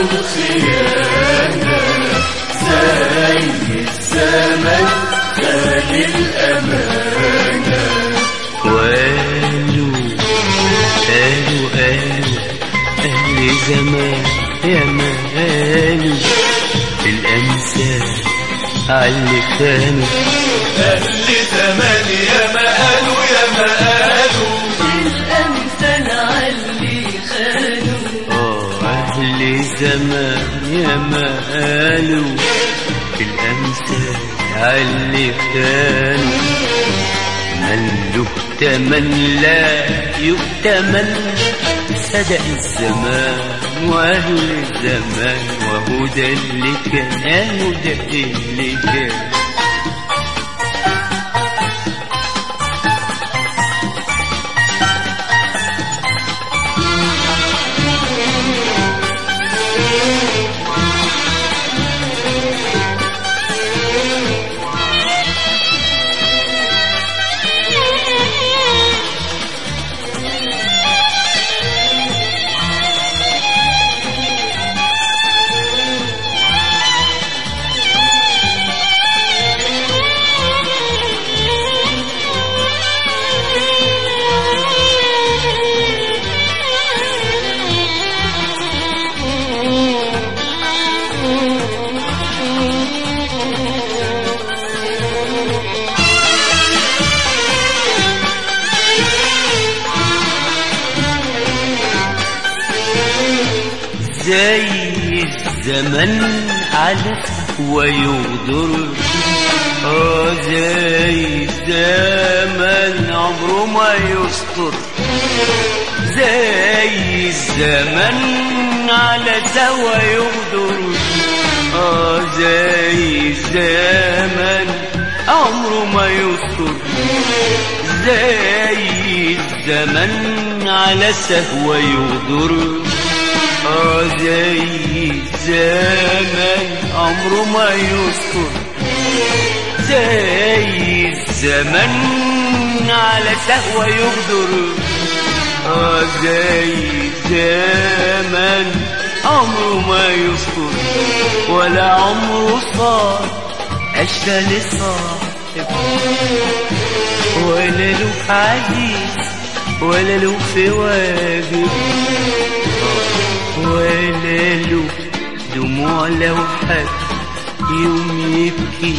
الخيانة زي الزمن خال الأمانة وقالوا قالوا قالوا أهل زمان يا ما قالوا الأمثال علي خانوا أهل زمان يا ما قالوا يا ما قالوا الأمثل علي خانوا آه أهل زمان يا ما قالوا الأمثال علي خانوا من له تمن لا يؤتمن صدق الزمان وأهل الزمان وهو ده اللي كان أهو ده اللي كان زي الزمن على ويغدر اه زي الزمن عمره ما يستر زي الزمن على سوا يغدر اه زي الزمن عمره ما يستر زي الزمن على سهوة يغدر اه زي الزمن عمره ما يستر زي الزمن على سهوة يغدر اه زي الزمن عمره ما يستر ولا عمره صار أشبه لصاحب ولا له عزيز ولا له في واجب ولا له دموع لو حد يوم يبكي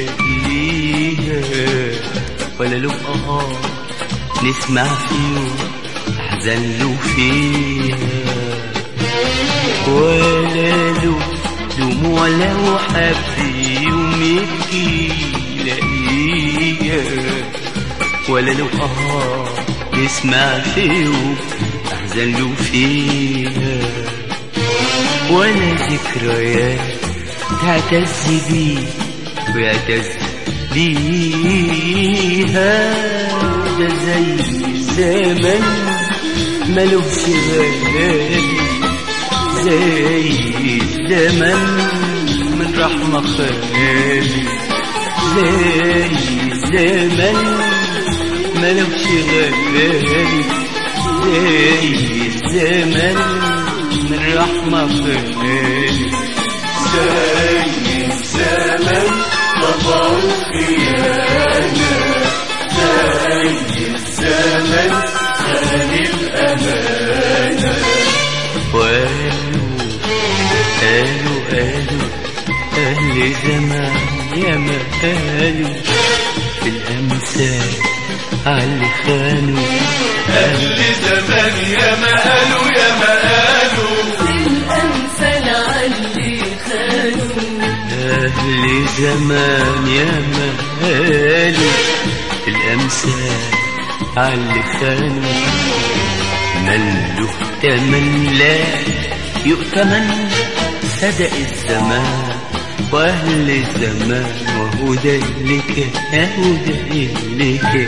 لاقيها ولا له اه نسمع في يوم احزن له فيها ولا له دموع لو حد يوم يبكي لاقيها ولا له اه نسمع في يوم احزن له فيها ولا ذكريات تعتز بيه ويعتز بيها ده زي الزمن ملوش غالي زي الزمن من رحمة خالي زي الزمن ملوش غالي زي الزمن من رحمة خالي زي الزمن طبع الخيانة زي الزمن خان الأمانة وقالوا قالوا قالوا أهل زمان يا ما قالوا في الأمثال على خانوا أهل زمان يا ما قالوا يا ما قالوا الأمثل علي خانوا أهل زمان يا ما قالوا في الأمثال على خانوا من له تمن لا يؤتمن صدق الزمان وأهل الزمان وهو ده اللي كان وهو ده اللي كان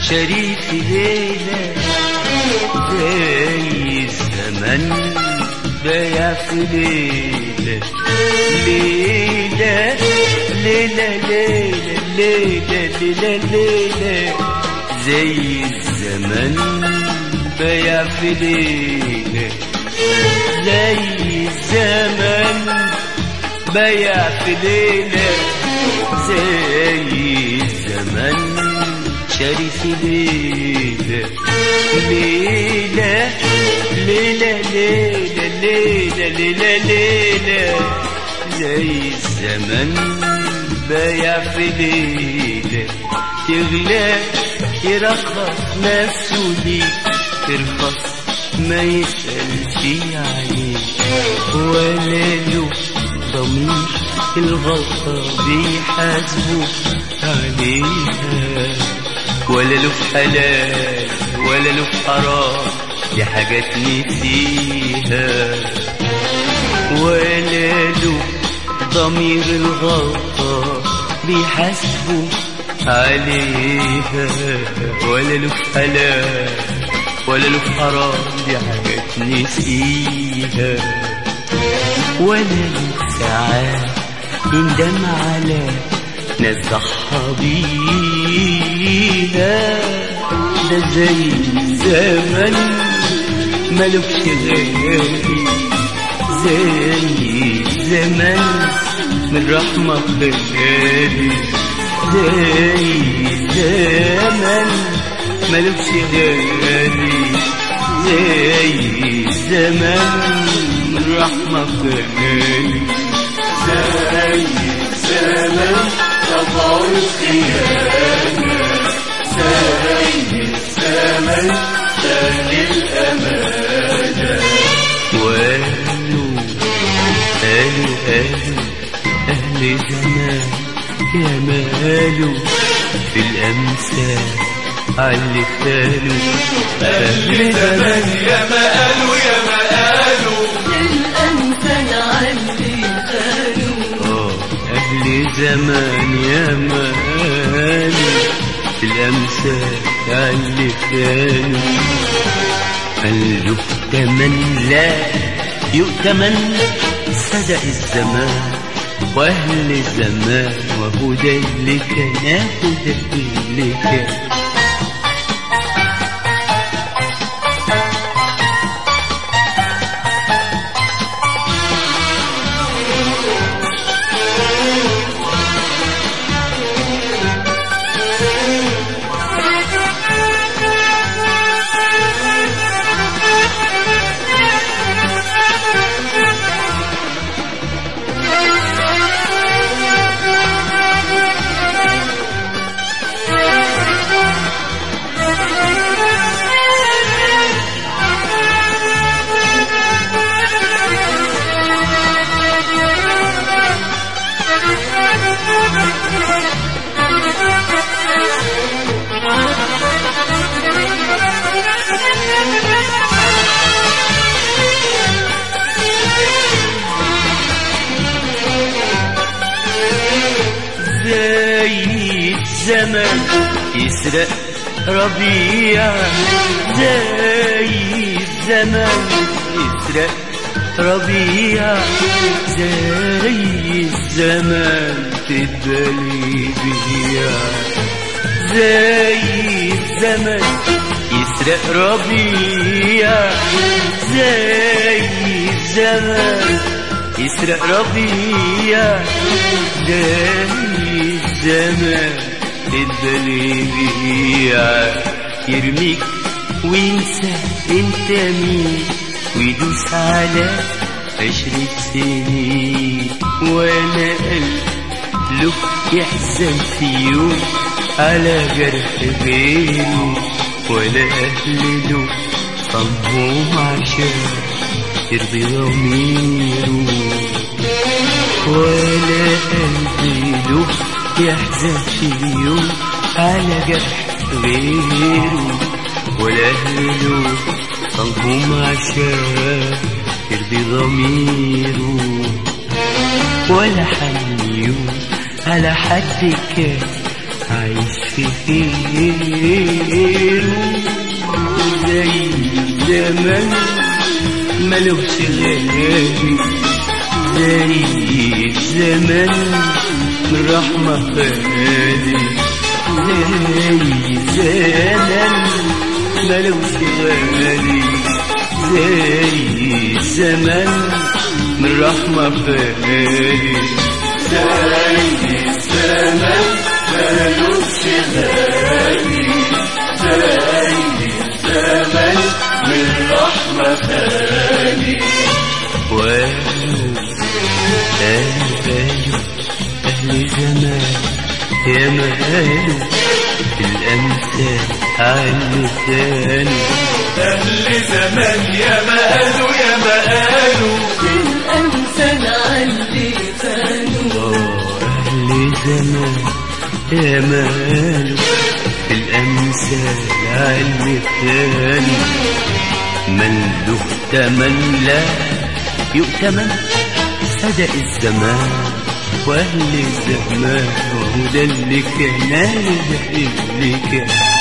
شريك ليلة زي الزمن ضيع في ليلة ليلة ليلة ليلة ليلة ليلة ليلة زي الزمن ضيع في ليلة زي الزمن بيع في ليلة زي الزمن شاري في ليلة ليلة ليلة ليلة ليلة ليلة ليلة زي الزمن بايع في ليلة تغلى يرخص نفسه ليك ترخص ما يسألش عليك ولا له ضمير الغلطة بيحاسبه عليها ولا له في حلال ولا له في حرام دي حاجات نسيها ولا له ضمير الغلطة بيحاسبه عليها ولا له في حلال ولا له في حرام دي حاجات نسيها ولا له ساعات يندم على ناس ضحى بيها ده زي زمن ملوكش غالي زي زمن من رحمة خالي زي زمن ملوكش غالي زي زمن من رحمة خالي زي الزمن طبع الخيانة زي الزمن تاني الأمانة وقالوا قالوا قالوا أهل زمان يا مالوا في الأمثال على خالوا أهل زمان يا ما قالوا يا ما قالوا الأمثل علي خانوا آه أهل زمان يا مالوا في الأمثال على خالوا قالوا تمن لا يؤتمن صدق الزمان واهل الزمان وهو ده اللي كان هو ده اللي كان زي الزمن يسرق ربيع زي الزمن يسرق ربيع زي الزمن تدلي بيع زي الزمن يسرق ربيع زي الزمن يسرق ربيع زي الزمن الدليل يرميك وينسى انت مين ويدوس على عشرة سنين وانا قلب له يحزن في يوم على جرح غيره ولا اهل له صمهم عشان يرضي ضميره ولا قلبي له يحزن في يوم على جرح غيره ولا أهله صلبهم عشان يرضي ضميره ولا حنيون على حد كان عايش في خيره زي زمان ملوش غالي زي زمان من رحمة خالي زي زمان ملوش غالي زي زمان من رحمة خالي زي الزمن مالوش غالي زي الزمن من رحمة خالي وقالوا قالوا أهل زمان يا ما قالوا الأمثال عالمثال أهل زمان يا ما قالوا يا ما قالوا الأمثال عاللي خانوا أهل زمان يا ما قالوا الأمثال عالمثال من له تمن لا يؤتمن صدق الزمان وأهل الزمان وهو ده اللي كان ده اللي كان